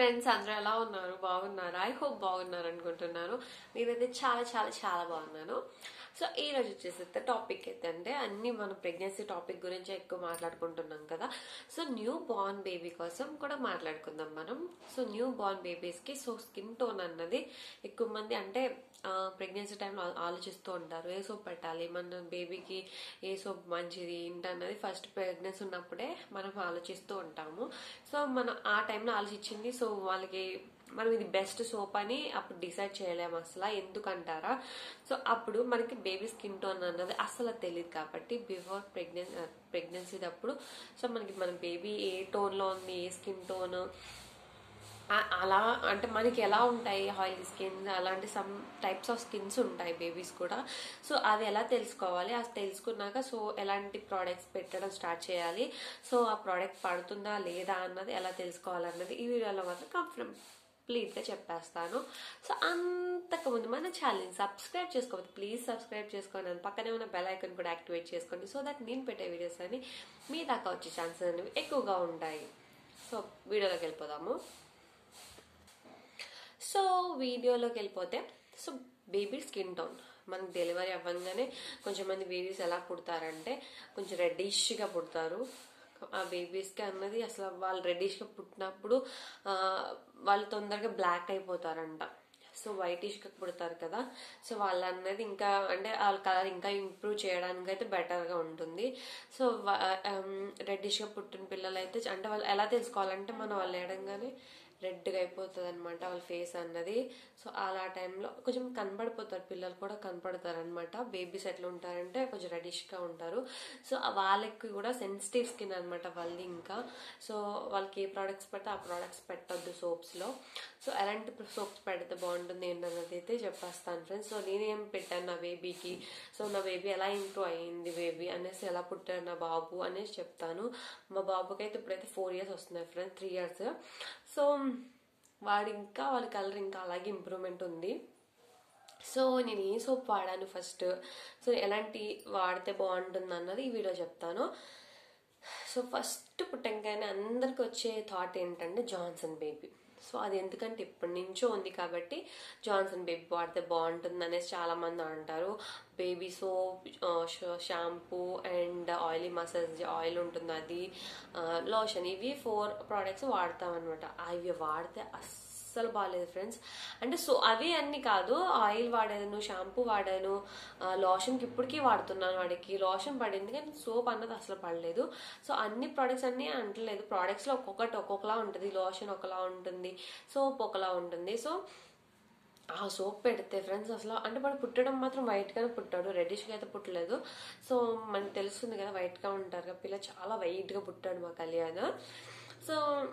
friends అందరూ ఎలా ఉన్నారు బాగున్నారు ఐ హోప్ బాగున్నారు అనుకుంటున్నాను నేనైతే చాలా చాలా చాలా బాగున్నాను సో ఈ రోజు వచ్చేసి టాపిక్ అయితే అంటే అన్ని మనం ప్రెగ్నెన్సీ టాపిక్ గురించి ఎక్కువ మాట్లాడుకుంటున్నాం కదా సో న్యూ బార్న్ బేబీ కోసం కూడా మాట్లాడుకుందాం మనం సో న్యూ బార్న్ బేబీస్కి సో స్కిన్ టోన్ అన్నది ఎక్కువ మంది అంటే ప్రెగ్నెన్సీ టైంలో ఆలోచిస్తూ ఉంటారు ఏ సోప్ పెట్టాలి మన బేబీకి ఏ సోప్ మంచిది ఏంటన్నది ఫస్ట్ ప్రెగ్నెన్సీ ఉన్నప్పుడే మనం ఆలోచిస్తూ ఉంటాము సో మనం ఆ టైంలో ఆలోచించింది సో వాళ్ళకి మనం ఇది బెస్ట్ సోప్ అని అప్పుడు డిసైడ్ చేయలేము అసలు ఎందుకంటారా సో అప్పుడు మనకి బేబీ స్కిన్ టోన్ అన్నది అసలు తెలియదు కాబట్టి బిఫోర్ ప్రెగ్నెన్ ప్రెగ్నెన్సీ అప్పుడు సో మనకి మన బేబీ ఏ టోన్లో ఉంది ఏ స్కిన్ టోన్ అలా అంటే మనకి ఎలా ఉంటాయి ఆయిల్ స్కిన్ అలాంటి సమ్ టైప్స్ ఆఫ్ స్కిన్స్ ఉంటాయి బేబీస్ కూడా సో అది ఎలా తెలుసుకోవాలి అది తెలుసుకున్నాక సో ఎలాంటి ప్రోడక్ట్స్ పెట్టడం స్టార్ట్ చేయాలి సో ఆ ప్రోడక్ట్ పడుతుందా లేదా అన్నది ఎలా తెలుసుకోవాలన్నది ఈ వీడియోలో మాత్రం కంఫర్ట్ ప్లీజ్గా చెప్పేస్తాను సో అంతకుముందు మన ఛానల్ని సబ్స్క్రైబ్ చేసుకోవద్దు ప్లీజ్ సబ్స్క్రైబ్ చేసుకోండి అండ్ పక్కనే ఉన్న బెల్ ఐకన్ కూడా యాక్టివేట్ చేసుకోండి సో దట్ నేను పెట్టే వీడియోస్ అని మీ దాకా వచ్చే ఛాన్సెస్ అనేవి ఎక్కువగా ఉంటాయి సో వీడియోలోకి వెళ్ళిపోదాము సో వీడియోలోకి వెళ్ళిపోతే సో బేబీ స్కిన్ టోన్ మనకి డెలివరీ అవ్వగానే కొంచెం మంది బేబీస్ ఎలా పుడతారంటే కొంచెం రెడ్డిష్గా పుడతారు ఆ బేబీస్కి అన్నది అసలు వాళ్ళు రెడ్డిష్గా పుట్టినప్పుడు వాళ్ళు తొందరగా బ్లాక్ అయిపోతారంట సో వైటిష్గా పుడతారు కదా సో వాళ్ళు అన్నది ఇంకా అంటే వాళ్ళ కలర్ ఇంకా ఇంప్రూవ్ చేయడానికి అయితే బెటర్గా ఉంటుంది సో రెడ్డిష్గా పుట్టిన పిల్లలు అయితే అంటే వాళ్ళు ఎలా తెలుసుకోవాలంటే మనం వాళ్ళు వేయడంగానే రెడ్గా అయిపోతుంది అనమాట వాళ్ళ ఫేస్ అన్నది సో అలా టైంలో కొంచెం కనపడిపోతారు పిల్లలు కూడా కనపడతారు అనమాట బేబీస్ ఎట్లా ఉంటారంటే కొంచెం రెడిష్గా ఉంటారు సో వాళ్ళకి కూడా సెన్సిటివ్ స్కిన్ అనమాట వాళ్ళది ఇంకా సో వాళ్ళకి ఏ ప్రోడక్ట్స్ పెడితే ఆ ప్రోడక్ట్స్ పెట్టద్దు సోప్స్లో సో ఎలాంటి సోప్స్ పెడితే బాగుంటుంది ఏంటన్నది అయితే చెప్పేస్తాను ఫ్రెండ్స్ సో నేనేం పెట్టాను నా బేబీకి సో నా బేబీ ఎలా ఇంప్రూవ్ అయ్యింది బేబీ అనేసి ఎలా పుట్టారు నా బాబు అనేసి చెప్తాను మా బాబుకి అయితే ఇప్పుడైతే ఫోర్ ఇయర్స్ వస్తున్నాయి ఫ్రెండ్స్ త్రీ ఇయర్స్ సో వాడు ఇంకా వాళ్ళ కలర్ ఇంకా అలాగే ఇంప్రూవ్మెంట్ ఉంది సో నేను ఏ సోప్ వాడాను ఫస్ట్ సో ఎలాంటి వాడితే బాగుంటుంది అన్నది ఈ వీడియో చెప్తాను సో ఫస్ట్ పుట్టంగానే అందరికి వచ్చే థాట్ ఏంటంటే జాన్సన్ బేబీ సో అది ఎందుకంటే ఇప్పటి నుంచో ఉంది కాబట్టి జాన్సన్ బేబీ వాడితే బాగుంటుంది అనేసి చాలా మంది అంటారు baby soap shampoo and oily massage oil ఉంటుంది అది లోషన్ ఇవి ఫోర్ ప్రోడక్ట్స్ వాడతాం అనమాట అవి వాడితే అస్సలు బాగాలేదు ఫ్రెండ్స్ అంటే సో అవి అన్ని కాదు ఆయిల్ వాడాను షాంపూ వాడాను లోషన్కి ఇప్పటికీ వాడుతున్నాను వాడికి లోషన్ పడింది కానీ సోప్ అన్నది అసలు పడలేదు సో అన్ని ప్రోడక్ట్స్ అన్ని అంటలేదు ప్రోడక్ట్స్లో ఒక్కొక్కటి ఒక్కొక్కలా ఉంటుంది లోషన్ ఒకలా ఉంటుంది సోప్ ఒకలా ఉంటుంది సో ఆ సోప్ పెడితే ఫ్రెండ్స్ అసలు అంటే వాడు పుట్టడం మాత్రం వైట్గానే పుట్టాడు రెడ్డిష్గా అయితే పుట్టలేదు సో మనకు తెలుస్తుంది కదా వైట్గా ఉంటారు కదా పిల్ల చాలా వైట్గా పుట్టాడు మా కళ్యాణ్ సో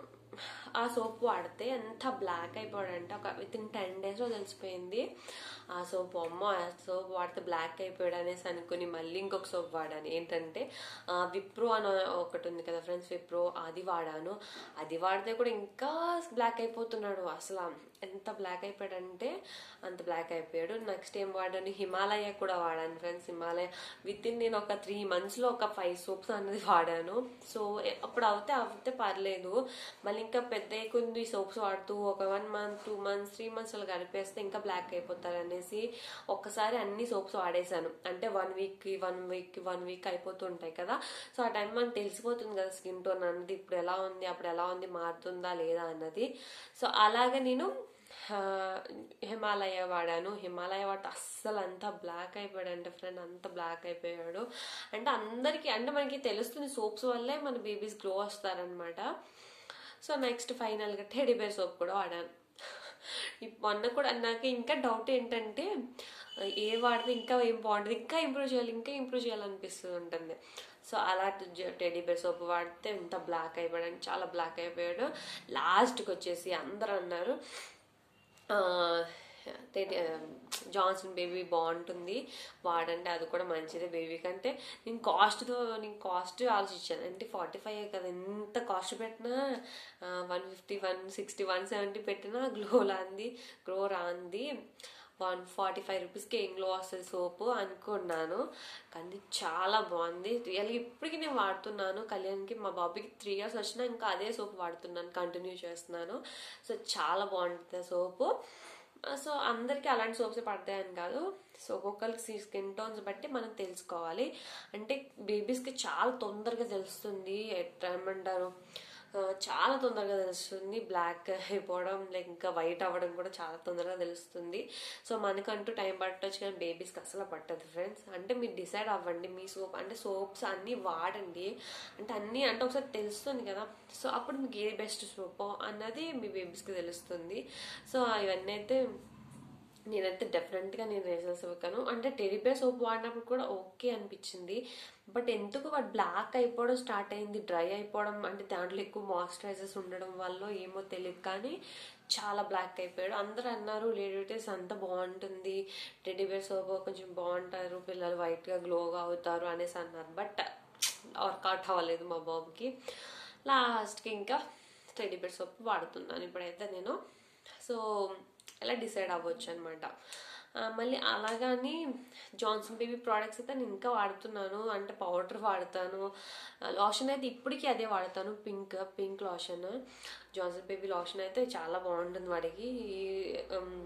ఆ సోప్ వాడితే ఎంత బ్లాక్ అయిపోయాడంటే ఒక విత్ ఇన్ టెన్ డేస్లో తెలిసిపోయింది ఆ సోప్ అమ్మ ఆ సోప్ వాడితే బ్లాక్ అయిపోయాడు అనేసి అనుకుని మళ్ళీ ఇంకొక సోప్ వాడాను ఏంటంటే విప్రో అని ఒకటి ఉంది కదా ఫ్రెండ్స్ విప్రో అది వాడాను అది వాడితే కూడా ఇంకా బ్లాక్ అయిపోతున్నాడు అసలు ఎంత బ్లాక్ అయిపోయాడంటే అంత బ్లాక్ అయిపోయాడు నెక్స్ట్ ఏం వాడాను హిమాలయ కూడా వాడాను ఫ్రెండ్స్ హిమాలయ విత్ ఇన్ నేను ఒక త్రీ మంత్స్లో ఒక ఫైవ్ సోప్స్ అనేది వాడాను సో అప్పుడు అవుతే అవుతే పర్లేదు మళ్ళీ ఇంకా పెద్ద కొంది సోప్స్ వాడుతూ ఒక one month two months three months అలా గడిపేస్తే ఇంకా బ్లాక్ అయిపోతారు అనేసి ఒక్కసారి అన్ని సోప్స్ వాడేసాను అంటే one week one week one week అయిపోతుంటాయి కదా సో ఆ టైం మనకు తెలిసిపోతుంది కదా స్కిన్ టోన్ అన్నది ఇప్పుడు ఎలా ఉంది అప్పుడు ఎలా ఉంది మారుతుందా లేదా అన్నది సో అలాగే నేను హిమాలయ వాడాను హిమాలయ వాడితే అస్సలు అంతా బ్లాక్ అయిపోయాడు అంటే ఫ్రెండ్ అంత బ్లాక్ అయిపోయాడు అంటే అందరికీ అంటే మనకి తెలుస్తుంది సోప్స్ వల్లే మన బేబీస్ గ్లో వస్తారనమాట సో నెక్స్ట్ ఫైనల్గా టెడీబేర్ సోప్ కూడా వాడాను మొన్న కూడా నాకు ఇంకా డౌట్ ఏంటంటే ఏ వాడితే ఇంకా ఏం బాగుంటుంది ఇంకా ఇంప్రూవ్ చేయాలి ఇంకా ఇంప్రూవ్ చేయాలనిపిస్తుంది ఉంటుంది సో అలా టెడీ బేర్ సోప్ వాడితే ఇంత బ్లాక్ అయిపోయాడు చాలా బ్లాక్ అయిపోయాడు లాస్ట్కి వచ్చేసి అందరూ అన్నారు జాన్సన్ బేబీ బాగుంటుంది వాడండి అది కూడా మంచిదే బేబీ కంటే నేను కాస్ట్తో నేను కాస్ట్ ఆలోచించాను అంటే ఫార్టీ ఫైవ్ కదా ఎంత కాస్ట్ పెట్టినా one fifty one sixty one seventy పెట్టినా గ్లో రాంది గ్లో రాంది వన్ ఫార్టీ ఫైవ్ రూపీస్కి ఏం గ్లో వస్తుంది సోపు అనుకున్నాను కానీ చాలా బాగుంది రియల్ ఇప్పటికి నేను వాడుతున్నాను కళ్యాణ్కి మా బాబుకి త్రీ ఇయర్స్ వచ్చినా ఇంకా అదే సోప్ వాడుతున్నాను కంటిన్యూ చేస్తున్నాను సో చాలా బాగుంటుంది సోపు సో అందరికీ అలాంటి సోప్స్ పడతాయని కాదు సో ఒక్కొక్కరికి స్కిన్ టోన్స్ బట్టి మనం తెలుసుకోవాలి అంటే బేబీస్కి చాలా తొందరగా తెలుస్తుంది ఎట్లా ఏమంటారు ఆ, చాలా తొందరగా తెలుస్తుంది బ్లాక్ అయిపోవడం లైక్ ఇంకా వైట్ అవ్వడం కూడా చాలా తొందరగా తెలుస్తుంది సో మనకంటూ టైం పట్టొచ్చు కానీ బేబీస్కి అసలు పట్టదు ఫ్రెండ్స్ అంటే మీరు డిసైడ్ అవ్వండి మీ సోప్ అంటే సోప్స్ అన్నీ వాడండి అంటే అన్నీ అంటే ఒకసారి తెలుస్తుంది కదా సో అప్పుడు మీకు ఏది బెస్ట్ సోప్ అన్నది మీ బేబీస్కి తెలుస్తుంది సో ఇవన్నీ అయితే నేనైతే డెఫినెట్గా నేను రేజర్స్ ఇవ్వకాను అంటే టెరిపేర్ సోప్ వాడినప్పుడు కూడా ఓకే అనిపించింది బట్ ఎందుకు వాడు బ్లాక్ అయిపోవడం స్టార్ట్ అయింది డ్రై అయిపోవడం అంటే దాంట్లో ఎక్కువ మాయిశ్చరైజర్స్ ఉండడం వల్ల ఏమో తెలియదు కానీ చాలా బ్లాక్ అయిపోయాడు అందరూ అన్నారు లేడీటేస్ అంత బాగుంటుంది టెడిబేర్ సోప్ కొంచెం బాగుంటారు పిల్లలు వైట్గా గ్లోగా అవుతారు అనేసి అన్నారు బట్ వర్కౌట్ అవ్వలేదు మా బాబుకి లాస్ట్కి ఇంకా టెడిబేర్ సోప్ వాడుతున్నాను ఇప్పుడైతే నేను సో ఎలా డిసైడ్ అవ్వచ్చు అనమాట మళ్ళీ అలాగని జాన్సన్ బేబీ ప్రోడక్ట్స్ అయితే నేను ఇంకా వాడుతున్నాను అంటే పౌడర్ వాడతాను లోషన్ అయితే ఇప్పటికీ అదే వాడతాను pink pink lotion Johnson baby lotion అయితే చాలా బాగుంటుంది వాడికి ఉమ్,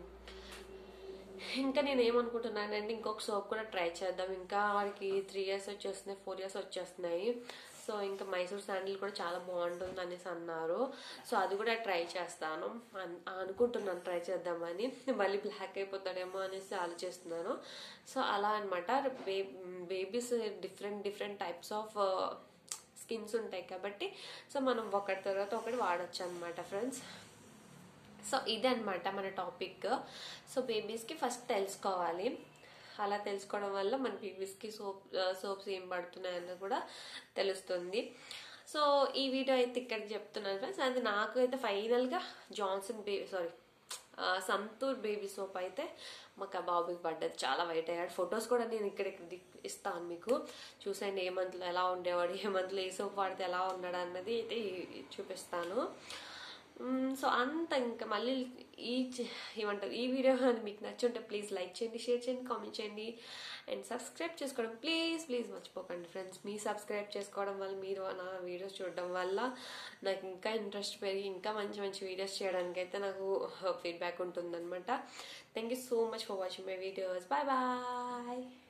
ఇంకా నేను ఏమనుకుంటున్నానంటే ఇంకొక సోప్ కూడా ట్రై చేద్దాం ఇంకా వాడికి త్రీ ఇయర్స్ వచ్చేస్తున్నాయి ఫోర్ ఇయర్స్ వచ్చేస్తున్నాయి సో ఇంకా మైసూర్ శాండిల్ కూడా చాలా బాగుంటుంది అనేసి అన్నారు సో అది కూడా ట్రై చేస్తాను అన్- అనుకుంటున్నాను ట్రై చేద్దామని మళ్ళీ బ్లాక్ అయిపోతాడేమో అనేసి ఆలోచిస్తున్నాను సో అలా అనమాట బే babies different different types of skins ఉంటాయి కాబట్టి సో మనం ఒకటి తర్వాత ఒకటి వాడచ్చు అనమాట ఫ్రెండ్స్ సో ఇదన్నమాట మన టాపిక్ సో బేబీస్కి ఫస్ట్ తెలుసుకోవాలి అలా తెలుసుకోవడం వల్ల మన బేబీస్కి సోప్ సోప్స్ ఏం పడుతున్నాయని కూడా తెలుస్తుంది సో ఈ వీడియో అయితే ఇక్కడికి చెప్తున్నాను ఫ్రెండ్స్ అది నాకు అయితే ఫైనల్గా Johnson baby sorry Santoor baby soap అయితే మాకు ఆ బాబుకి పడ్డది చాలా వైట్ అయ్యాడు ఫొటోస్ కూడా నేను ఇక్కడ ఇస్తాను మీకు చూసండి ఏ మంత్లో ఎలా ఉండేవాడు ఏ మంత్లో ఏ సోప్ వాడితే ఎలా ఉన్నాడు అన్నది అయితే ఈ- చూపిస్తాను మ్మ్, సో అంత ఇంకా మళ్ళీ ఈ చ- ఏమంటారు ఈ వీడియో కానీ మీకు నచ్చుంటే ప్లీజ్ లైక్ చేయండి షేర్ చేయండి కామెంట్ చేయండి అండ్ సబ్స్క్రైబ్ చేసుకోవడం ప్లీజ్ ప్లీజ్ మర్చిపోకండి ఫ్రెండ్స్ మీ సబ్స్క్రైబ్ చేసుకోవడం వల్ల మీరు నా వీడియోస్ చూడడం వల్ల నాకు ఇంకా ఇంట్రెస్ట్ పెరిగి ఇంకా మంచి మంచి వీడియోస్ చేయడానికి అయితే నాకు ఫీడ్బ్యాక్ ఉంటుందన్నమాట thank you so much for watching my videos bye bye